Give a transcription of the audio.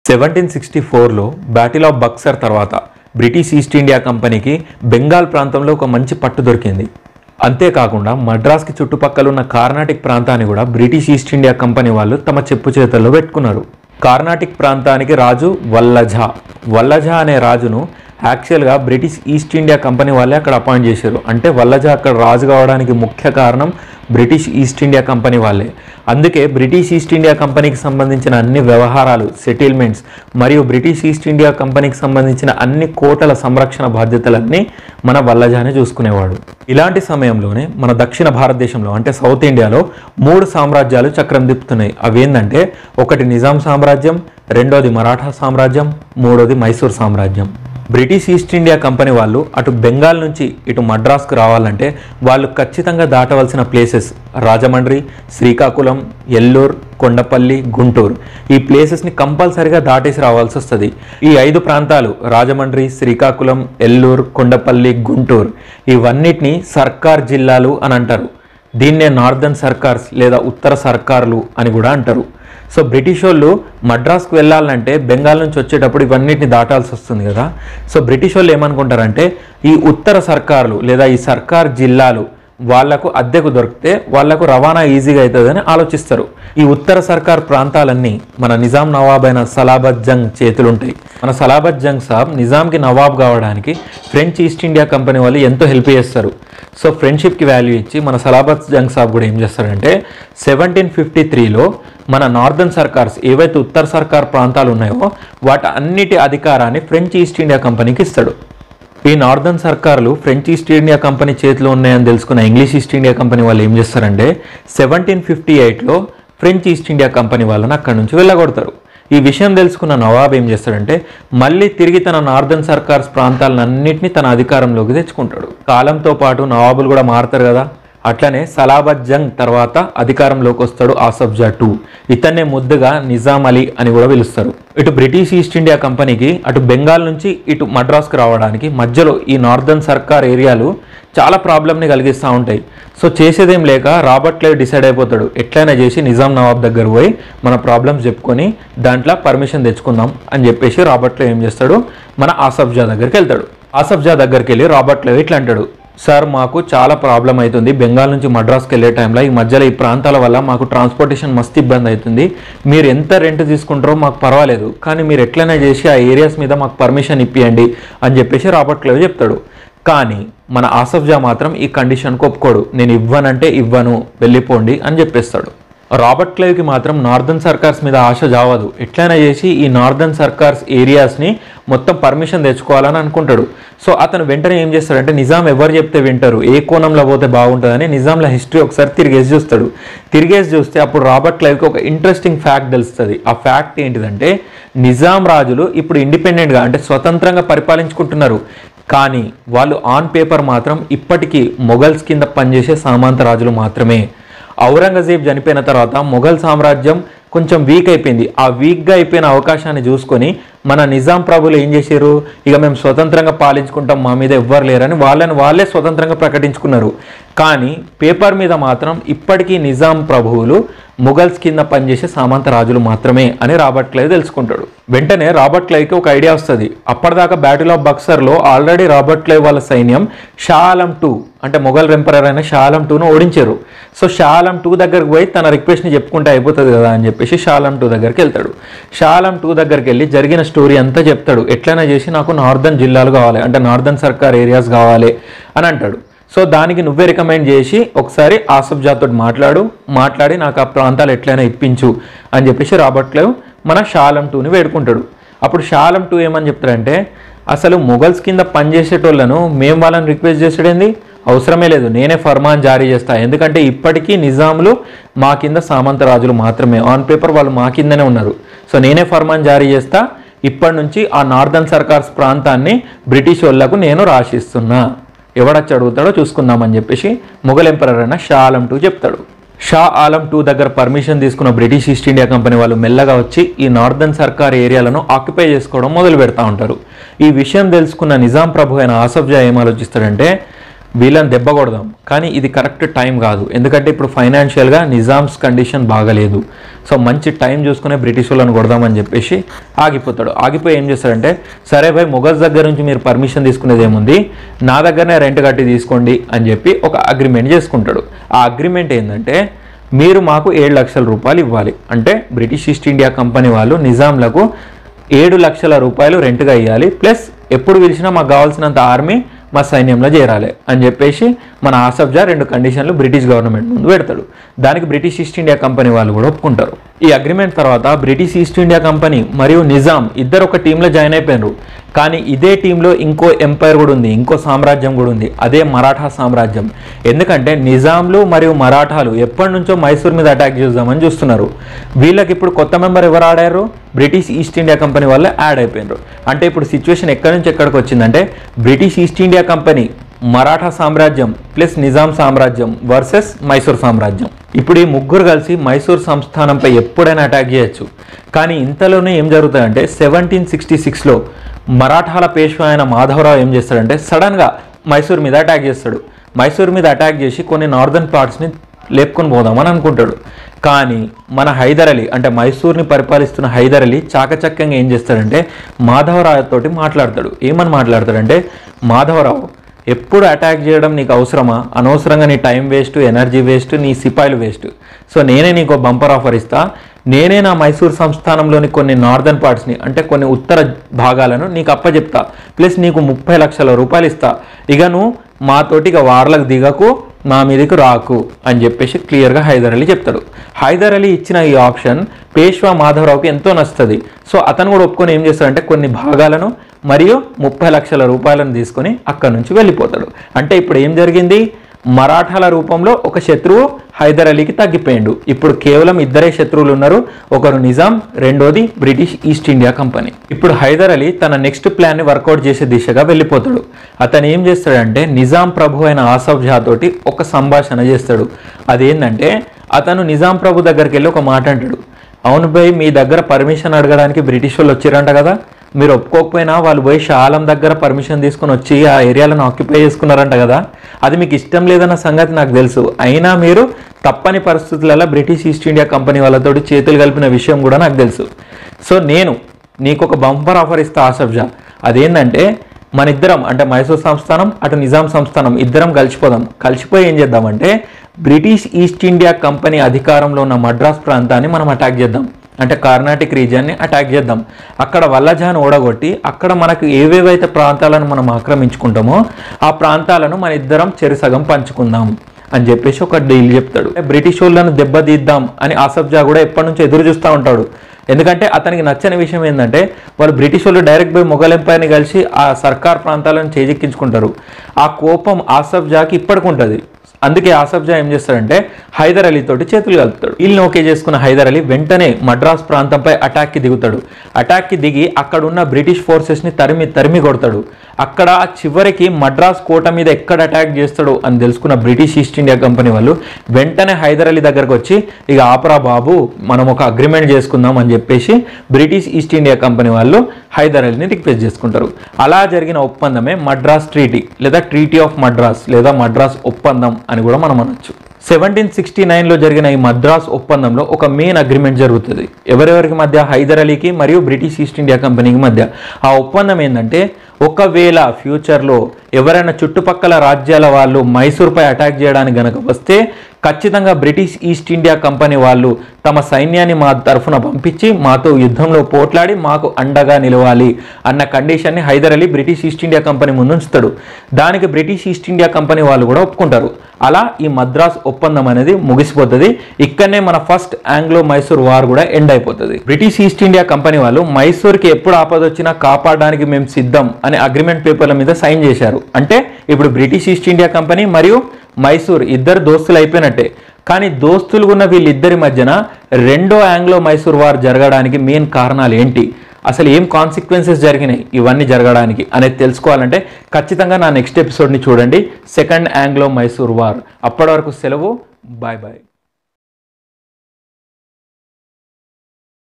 seventeen sixty ఫోర్లో battle of Buxar తర్వాత British East India కంపెనీకి బెంగాల్ ప్రాంతంలో ఒక మంచి పట్టు దొరికింది అంతేకాకుండా మద్రాస్కి చుట్టుపక్కల ఉన్న కార్నాటిక్ ప్రాంతాన్ని కూడా బ్రిటిష్ ఈస్ట్ ఇండియా కంపెనీ వాళ్ళు తమ చెప్పు చేతుల్లో పెట్టుకున్నారు కార్నాటిక్ ప్రాంతానికి రాజు వల్లజా వల్లజా అనే రాజును యాక్చువల్గా బ్రిటిష్ ఈస్ట్ ఇండియా కంపెనీ వాళ్ళే అక్కడ అపాయింట్ చేశారు అంటే వల్లజా అక్కడ రాజు కావడానికి ముఖ్య కారణం బ్రిటిష్ ఈస్ట్ ఇండియా కంపెనీ వాళ్ళే అందుకే బ్రిటిష్ ఈస్ట్ ఇండియా కంపెనీకి సంబంధించిన అన్ని వ్యవహారాలు సెటిల్మెంట్స్ మరియు బ్రిటిష్ ఈస్ట్ ఇండియా కంపెనీకి సంబంధించిన అన్ని కోటల సంరక్షణ బాధ్యతలన్నీ మన వల్లజానే చూసుకునేవాడు ఇలాంటి సమయంలోనే మన దక్షిణ భారతదేశంలో అంటే సౌత్ ఇండియాలో మూడు సామ్రాజ్యాలు చక్రం తిప్పుతున్నాయి అవి ఏంటంటే ఒకటి నిజాం సామ్రాజ్యం రెండోది మరాఠా సామ్రాజ్యం మూడోది మైసూర్ సామ్రాజ్యం బ్రిటిష్ ఈస్ట్ ఇండియా కంపెనీ వాళ్ళు అటు బెంగాల్ నుంచి ఇటు మద్రాస్కు రావాలంటే వాళ్ళు ఖచ్చితంగా దాటవలసిన ప్లేసెస్ రాజమండ్రి శ్రీకాకుళం ఎల్లూరు కొండపల్లి గుంటూరు ఈ ప్లేసెస్ని కంపల్సరిగా దాటేసి రావాల్సి వస్తుంది ఈ ఐదు ప్రాంతాలు రాజమండ్రి శ్రీకాకుళం ఎల్లూరు కొండపల్లి గుంటూరు ఇవన్నిటిని సర్కార్ జిల్లాలు అని అంటారు దీన్నే నార్దర్న్ సర్కార్స్ లేదా ఉత్తర సర్కార్లు అని కూడా అంటారు సో బ్రిటిష్ వాళ్ళు మద్రాస్కు వెళ్ళాలంటే బెంగాల్ నుంచి వచ్చేటప్పుడు ఇవన్నిటిని దాటాల్సి వస్తుంది కదా సో బ్రిటిష్ వాళ్ళు ఏమనుకుంటారంటే ఈ ఉత్తర సర్కార్లు లేదా ఈ సర్కార్ జిల్లాలు వాళ్లకు అద్దెకు దొరికితే వాళ్లకు రవాణా ఈజీగా అవుతుందని ఆలోచిస్తారు ఈ ఉత్తర సర్కార్ ప్రాంతాలన్నీ మన నిజాం నవాబ్ అయిన సలాబత్ జంగ్ చేతులుంటాయి మన సలాబత్ జంగ్ సాబ్ నిజాంకి నవాబ్ కావడానికి ఫ్రెంచ్ ఈస్ట్ ఇండియా కంపెనీ వాళ్ళు ఎంతో హెల్ప్ చేస్తారు సో ఫ్రెండ్షిప్కి వాల్యూ ఇచ్చి మన సలాబత్ జంగ్ సాబ్ కూడా ఏం చేస్తారంటే సెవెంటీన్ ఫిఫ్టీ త్రీలో మన నార్దర్న్ సర్కార్స్ ఏవైతే ఉత్తర సర్కార్ ప్రాంతాలు ఉన్నాయో వాటి అన్నిటి అధికారాన్ని ఫ్రెంచ్ ఈస్ట్ ఇండియా కంపెనీకి ఇస్తాడు ఈ నార్దర్న్ సర్కార్లు ఫ్రెంచ్ ఈస్ట్ ఇండియా కంపెనీ చేతిలో ఉన్నాయని తెలుసుకున్న ఇంగ్లీష్ ఈస్ట్ ఇండియా కంపెనీ వాళ్ళు ఏం చేస్తారంటే సెవెంటీన్ ఫిఫ్టీ ఎయిట్లో ఫ్రెంచ్ ఈస్ట్ ఇండియా కంపెనీ వాళ్ళని అక్కడి నుంచి వెళ్ళగొడతారు ఈ విషయం తెలుసుకున్న నవాబ్ ఏం చేస్తాడంటే మళ్ళీ తిరిగి తన నార్దర్న్ సర్కార్స్ ప్రాంతాలన్నింటినీ తన అధికారంలోకి తెచ్చుకుంటాడు కాలంతో పాటు నవాబులు కూడా మారుతారు కదా అట్లనే సలాబత్ జంగ్ తర్వాత అధికారంలోకి వస్తాడు ఆసఫ్జా టూ ఇతన్నే ముద్దుగా నిజాం అలీ అని కూడా పిలుస్తారు ఇటు బ్రిటిష్ ఈస్ట్ ఇండియా కంపెనీకి అటు బెంగాల్ నుంచి ఇటు మద్రాస్కి రావడానికి మధ్యలో ఈ నార్దర్న్ సర్కార్ ఏరియాలు చాలా ప్రాబ్లమ్ని కలిగిస్తూ ఉంటాయి సో చేసేదేం లేక రాబర్ట్ క్లైవ్ డిసైడ్ అయిపోతాడు ఎట్లయినా చేసి నిజాం నవాబ్ దగ్గర పోయి మన ప్రాబ్లమ్స్ చెప్పుకొని దాంట్లో పర్మిషన్ తెచ్చుకుందాం అని చెప్పేసి రాబర్ట్ క్లైవ్ ఏం చేస్తాడు మన ఆసఫ్జా దగ్గరికి వెళ్తాడు ఆసఫ్జా దగ్గరికి వెళ్ళి రాబర్ట్ క్లైవ్ ఇట్లా అంటాడు సార్ మాకు చాలా ప్రాబ్లం అవుతుంది బెంగాల్ నుంచి మద్రాస్కి వెళ్ళే టైంలో ఈ మధ్యలో ఈ ప్రాంతాల వల్ల మాకు ట్రాన్స్పోర్టేషన్ మస్తు ఇబ్బంది అవుతుంది మీరు ఎంత రెంట్ తీసుకుంటారో మాకు పర్వాలేదు కానీ మీరు ఎట్లైనా చేసి ఆ ఏరియాస్ మీద మాకు పర్మిషన్ ఇప్పియండి అని చెప్పేసి రాబర్ట్ క్లేవ్ చెప్తాడు కానీ మన ఆసఫ్జా మాత్రం ఈ కండిషన్కి ఒప్పుకోడు నేను ఇవ్వనంటే ఇవ్వను వెళ్ళిపోండి అని చెప్పేస్తాడు రాబర్ట్ క్లేవ్కి మాత్రం నార్దర్న్ సర్కార్స్ మీద ఆశ జావదు ఎట్లయినా చేసి ఈ నార్దర్న్ సర్కార్స్ ఏరియాస్ని మొత్తం పర్మిషన్ తెచ్చుకోవాలని అనుకుంటాడు సో అతను వెంటనే ఏం చేస్తాడంటే నిజాం ఎవరు చెప్తే వింటారు ఏ కోణంలో పోతే బాగుంటుందని నిజాంల హిస్టరీ ఒకసారి తిరిగేసి చూస్తాడు తిరిగేసి చూస్తే అప్పుడు రాబర్ట్ క్లైవ్కి ఒక ఇంట్రెస్టింగ్ ఫ్యాక్ట్ తెలుస్తుంది ఆ ఫ్యాక్ట్ ఏంటిదంటే నిజాం రాజులు ఇప్పుడు ఇండిపెండెంట్గా అంటే స్వతంత్రంగా పరిపాలించుకుంటున్నారు కానీ వాళ్ళు ఆన్ పేపర్ మాత్రం ఇప్పటికీ మొఘల్స్ కింద పనిచేసే సామంత రాజులు మాత్రమే ఔరంగజేబ్ చనిపోయిన తర్వాత మొఘల్ సామ్రాజ్యం కొంచెం వీక్ అయిపోయింది ఆ వీక్గా అయిపోయిన అవకాశాన్ని చూసుకొని మన నిజాం ప్రభులు ఏం చేశారు ఇక మేము స్వతంత్రంగా పాలించుకుంటాం మా మీద ఎవ్వరు లేరని వాళ్ళని వాళ్ళే స్వతంత్రంగా ప్రకటించుకున్నారు కానీ పేపర్ మీద మాత్రం ఇప్పటికీ నిజాం ప్రభువులు ముఘల్స్ కింద పనిచేసే సామంత రాజులు మాత్రమే అని రాబర్ట్ క్లైవ్ తెలుసుకుంటాడు వెంటనే రాబర్ట్ క్లైవ్కి ఒక ఐడియా వస్తుంది అప్పటిదాకా బ్యాటిల్ ఆఫ్ బక్సర్లో ఆల్రెడీ రాబర్ట్ క్లైవ్ వాళ్ళ సైన్యం షా ఆలం టూ అంటే మొఘల్ ఎంపరర్ అయిన షా ఆలం టూను ఓడించారు సో షా ఆలం టూ దగ్గరికి పోయి తన రిక్వెస్ట్ని చెప్పుకుంటే అయిపోతుంది కదా అని చెప్పేసి షా ఆలం టూ దగ్గరికి వెళ్తాడు షా ఆలం టూ దగ్గరికి వెళ్ళి జరిగిన స్టోరీ అంతా చెప్తాడు ఎట్లయినా చేసి నాకు నార్దర్న్ జిల్లాలు కావాలి అంటే నార్దర్న్ సర్కార్ ఏరియాస్ కావాలి అని అంటాడు సో దానికి నువ్వే రికమెండ్ చేసి ఒకసారి ఆసఫ్ జాతో మాట్లాడు మాట్లాడి నాకు ఆ ప్రాంతాలు ఎట్లయినా ఇప్పించు అని చెప్పేసి రాబర్ట్ క్లేవ్ మన షాలం టూని వేడుకుంటాడు అప్పుడు షాలం టూ ఏమని చెప్తాడంటే అసలు మొఘల్స్ కింద పనిచేసేటోళ్ళను మేము వాళ్ళని రిక్వెస్ట్ చేసాడేంది అవసరమే లేదు నేనే ఫర్మాన్ జారీ చేస్తా ఎందుకంటే ఇప్పటికీ నిజాములు మా కింద సామంత రాజులు మాత్రమే ఆన్ పేపర్ వాళ్ళు మా కిందనే ఉన్నారు సో నేనే ఫర్మాన్ జారీ చేస్తా ఇప్పటి నుంచి ఆ నార్దర్న్ సర్కార్స్ ప్రాంతాన్ని బ్రిటిష్ వాళ్ళకు నేను రాసిస్తున్నా ఎవడొచ్చి అడుగుతాడో చూసుకుందామని చెప్పేసి మొఘల్ ఎంపరర్ అయిన షా ఆలం టూ చెప్తాడు షా ఆలం టూ దగ్గర పర్మిషన్ తీసుకున్న బ్రిటిష్ ఈస్ట్ ఇండియా కంపెనీ వాళ్ళు మెల్లగా వచ్చి ఈ నార్దర్న్ సర్కార్ ఏరియాలను ఆక్యుపై చేసుకోవడం మొదలు పెడతా ఉంటారు ఈ విషయం తెలుసుకున్న నిజాం ప్రభు అయిన ఆసఫ్ జా ఏం ఆలోచిస్తాడంటే వీళ్ళని దెబ్బ కొడదాం కానీ ఇది కరెక్ట్ టైం కాదు ఎందుకంటే ఇప్పుడు ఫైనాన్షియల్గా నిజామ్స్ కండిషన్ బాగలేదు సో మంచి టైం చూసుకునే బ్రిటిష్ వాళ్ళని కొడదామని చెప్పేసి ఆగిపోతాడు ఆగిపోయి ఏం చేస్తాడంటే సరే భాయ్ మొఘల్స్ దగ్గర నుంచి మీరు పర్మిషన్ తీసుకునేది ఏముంది నా దగ్గరనే రెంట్ కట్టి తీసుకోండి అని చెప్పి ఒక అగ్రిమెంట్ చేసుకుంటాడు ఆ అగ్రిమెంట్ ఏంటంటే మీరు మాకు ఏడు లక్షల రూపాయలు ఇవ్వాలి అంటే బ్రిటిష్ ఈస్ట్ ఇండియా కంపెనీ వాళ్ళు నిజాంలకు ఏడు లక్షల రూపాయలు రెంట్గా ఇవ్వాలి ప్లస్ ఎప్పుడు పిలిచినా మాకు కావాల్సినంత ఆర్మీ మా సైన్యంలో చేరాలి అని చెప్పేసి మన ఆసఫ్ జా రెండు కండిషన్లు బ్రిటిష్ గవర్నమెంట్ ముందు పెడతాడు దానికి బ్రిటిష్ ఈస్ట్ ఇండియా కంపెనీ వాళ్ళు కూడా ఒప్పుకుంటారు ఈ అగ్రిమెంట్ తర్వాత బ్రిటిష్ ఈస్ట్ ఇండియా కంపెనీ మరియు నిజాం ఇద్దరు ఒక టీంలో జాయిన్ అయిపోయినారు కానీ ఇదే టీంలో ఇంకో ఎంపైర్ కూడా ఉంది ఇంకో సామ్రాజ్యం కూడా ఉంది అదే మరాఠా సామ్రాజ్యం ఎందుకంటే నిజాంలు మరియు మరాఠాలు ఎప్పటి నుంచో మైసూర్ మీద అటాక్ చేద్దామని చూస్తున్నారు వీళ్ళకి ఇప్పుడు కొత్త మెంబర్ ఎవరు ఆడారు బ్రిటిష్ ఈస్ట్ ఇండియా కంపెనీ వల్ల యాడ్ అయిపోయినారు అంటే ఇప్పుడు సిచ్యువేషన్ ఎక్కడి నుంచి ఎక్కడికి వచ్చిందంటే British East India company Maratha సామ్రాజ్యం ప్లస్ నిజాం సామ్రాజ్యం వర్సెస్ మైసూర్ సామ్రాజ్యం ఇప్పుడు ఈ ముగ్గురు కలిసి మైసూర్ సంస్థానంపై ఎప్పుడైనా అటాక్ చేయొచ్చు కానీ ఇంతలోనే ఏం జరుగుతుందంటే సెవెంటీన్ సిక్స్టీ సిక్స్లో మరాఠాల పేష్వా అయిన మాధవరావు ఏం చేస్తాడంటే సడన్గా మైసూర్ మీద అటాక్ చేస్తాడు మైసూర్ మీద అటాక్ చేసి కొన్ని నార్దర్న్ పార్ట్స్ని లేపుకొని పోదామని అనుకుంటాడు కానీ మన హైదర్ అలీ అంటే మైసూర్ని పరిపాలిస్తున్న హైదర్ అలీ చాకచక్యంగా ఏం చేస్తాడంటే మాధవరావు తోటి మాట్లాడతాడు ఏమని మాట్లాడతాడంటే మాధవరావు ఎప్పుడు అటాక్ చేయడం నీకు అవసరమా అనవసరంగా నీ టైం వేస్ట్ ఎనర్జీ వేస్ట్ నీ సిపాయిలు వేస్ట్ సో నేనే నీకు బంపర్ ఆఫర్ ఇస్తా నేనే నా మైసూర్ సంస్థానంలోని కొన్ని నార్దర్న్ పార్ట్స్ని అంటే కొన్ని ఉత్తర భాగాలను నీకు అప్పచెప్తా ప్లస్ నీకు ముప్పై లక్షల రూపాయలు ఇస్తా ఇక నువ్వు మాతోటి ఇక వార్లకు దిగకు నా మీదకి రాకు అని చెప్పేసి క్లియర్గా హైదర్ అలీ చెప్తాడు హైదర్ అలీ ఇచ్చిన ఈ ఆప్షన్ పేష్వా మాధవరావుకి ఎంతో నచ్చుతుంది సో అతను కూడా ఒప్పుకొని ఏం చేస్తాడంటే కొన్ని భాగాలను మరియు ముప్పై లక్షల రూపాయలను తీసుకొని అక్కడి నుంచి వెళ్ళిపోతాడు అంటే ఇప్పుడు ఏం జరిగింది మరాఠాల రూపంలో ఒక శత్రువు హైదర్ అలీకి తగ్గిపోయిండు ఇప్పుడు కేవలం ఇద్దరే శత్రువులు ఉన్నారు ఒకరు నిజాం రెండోది బ్రిటిష్ ఈస్ట్ ఇండియా కంపెనీ ఇప్పుడు హైదర్ అలీ తన నెక్స్ట్ ప్లాన్ని వర్కౌట్ చేసే దిశగా వెళ్ళిపోతాడు అతను ఏం చేస్తాడంటే నిజాం ప్రభు అయిన ఆసఫ్ జా తోటి ఒక సంభాషణ చేస్తాడు అదేంటంటే అతను నిజాం ప్రభు దగ్గరికి వెళ్ళి ఒక మాట అంటాడు అవును భయ్ మీ దగ్గర పర్మిషన్ అడగడానికి బ్రిటిష్ వాళ్ళు వచ్చిరంట కదా మీరు ఒప్పుకోకపోయినా వాళ్ళు పోయి షాలం దగ్గర పర్మిషన్ తీసుకొని వచ్చి ఆ ఏరియాలను ఆక్యుపై చేసుకున్నారంట కదా అది మీకు ఇష్టం లేదన్న సంగతి నాకు తెలుసు అయినా మీరు తప్పని పరిస్థితులలో బ్రిటిష్ ఈస్ట్ ఇండియా కంపెనీ వాళ్ళతోటి చేతులు కలిపిన విషయం కూడా నాకు తెలుసు సో నేను నీకు ఒక బంపర్ ఆఫర్ ఇస్తా ఆసఫ్ జా అదేంటంటే మన ఇద్దరం అంటే మైసూర్ సంస్థానం అటు నిజాం సంస్థానం ఇద్దరం కలిసిపోదాం కలిసిపోయి ఏం చేద్దామంటే బ్రిటిష్ ఈస్ట్ ఇండియా కంపెనీ అధికారంలో ఉన్న మద్రాస్ ప్రాంతాన్ని మనం అటాక్ చేద్దాం అంటే కర్ణాటిక్ రీజియన్ని అటాక్ చేద్దాం అక్కడ వల్లజాన్ ఓడగొట్టి అక్కడ మనకు ఏవేవైతే ప్రాంతాలను మనం ఆక్రమించుకుంటామో ఆ ప్రాంతాలను మన ఇద్దరం చెరిసగం పంచుకుందాం అని చెప్పేసి ఒక డీల్ చెప్తాడు బ్రిటిష్ వాళ్ళను దెబ్బతీద్దాం అని ఆసఫ్ జా కూడా ఎప్పటి నుంచో ఎదురు చూస్తూ ఉంటాడు ఎందుకంటే అతనికి నచ్చని విషయం ఏంటంటే వాళ్ళు బ్రిటిష్ వాళ్ళు డైరెక్ట్ పోయి మొఘల్ ఎంపైర్ని కలిసి ఆ సర్కార్ ప్రాంతాలను చేజెక్కించుకుంటారు ఆ కోపం ఆసఫ్ జాకి ఇప్పటికి ఉంటుంది అందుకే ఆసఫ్ జా ఏం చేస్తాడంటే హైదర్ అలీ తోటి చేతులు కలుపుతాడు వీళ్ళని ఓకే చేసుకున్న హైదర్ అలీ వెంటనే మద్రాస్ ప్రాంతంపై అటాక్కి దిగుతాడు అటాక్కి దిగి అక్కడ ఉన్న బ్రిటిష్ ఫోర్సెస్ని తరిమి తరిమి కొడతాడు అక్కడ చివరికి మద్రాస్ కోట మీద ఎక్కడ అటాక్ చేస్తాడు అని తెలుసుకున్న బ్రిటిష్ ఈస్ట్ ఇండియా కంపెనీ వాళ్ళు వెంటనే హైదర్ అలీ దగ్గరకు వచ్చి ఇక ఆపరా బాబు మనం ఒక అగ్రిమెంట్ చేసుకుందాం అని చెప్పేసి బ్రిటిష్ ఈస్ట్ ఇండియా కంపెనీ వాళ్ళు హైదర్ అలీని రిక్వెస్ట్ చేసుకుంటారు అలా జరిగిన ఒప్పందమే మద్రాస్ ట్రీటీ లేదా ట్రీటీ ఆఫ్ మద్రాస్ లేదా మద్రాస్ ఒప్పందం అని కూడా మనం అనొచ్చు సెవెంటీన్ సిక్స్టీ నైన్లో జరిగిన ఈ మద్రాస్ ఒప్పందంలో ఒక మెయిన్ అగ్రిమెంట్ జరుగుతుంది ఎవరెవరికి మధ్య హైదర్ అలీకి మరియు బ్రిటిష్ ఈస్ట్ ఇండియా కంపెనీకి మధ్య ఆ ఒప్పందం ఏంటంటే ఒకవేళ ఫ్యూచర్లో ఎవరైనా చుట్టుపక్కల రాజ్యాల వాళ్ళు మైసూర్పై అటాక్ చేయడానికి గనక వస్తే ఖచ్చితంగా బ్రిటిష్ ఈస్ట్ ఇండియా కంపెనీ వాళ్ళు తమ సైన్యాన్ని మా తరఫున పంపించి మాతో యుద్ధంలో పోట్లాడి మాకు అండగా నిలవాలి అన్న కండిషన్ని Hyder Ali British East India company ముందుంచుతాడు దానికి బ్రిటిష్ ఈస్ట్ ఇండియా కంపెనీ వాళ్ళు కూడా ఒప్పుకుంటారు అలా ఈ మద్రాస్ ఒప్పందం అనేది ముగిసిపోతుంది ఇక్కడనే మన ఫస్ట్ ఆంగ్లో మైసూర్ వార్ కూడా ఎండ్ అయిపోతుంది బ్రిటిష్ ఈస్ట్ ఇండియా కంపెనీ వాళ్ళు మైసూర్కి ఎప్పుడు ఆపద వచ్చినా కాపాడడానికి మేము సిద్ధం అనే అగ్రిమెంట్ పేపర్ల మీద సైన్ చేశారు అంటే ఇప్పుడు బ్రిటిష్ ఈస్ట్ ఇండియా కంపెనీ మరియు మైసూర్ ఇద్దరు దోస్తులు అయిపోయినట్టే కానీ దోస్తులు ఉన్న వీళ్ళిద్దరి మధ్యన రెండో ఆంగ్లో మైసూర్ వార్ జరగడానికి మెయిన్ కారణాలు ఏంటి అసలు ఏం కాన్సిక్వెన్సెస్ జరిగినాయి ఇవన్నీ జరగడానికి అనేది తెలుసుకోవాలంటే ఖచ్చితంగా నా నెక్స్ట్ ఎపిసోడ్ని చూడండి సెకండ్ ఆంగ్లో మైసూర్ వార్ అప్పటి వరకు సెలవు బాయ్ బాయ్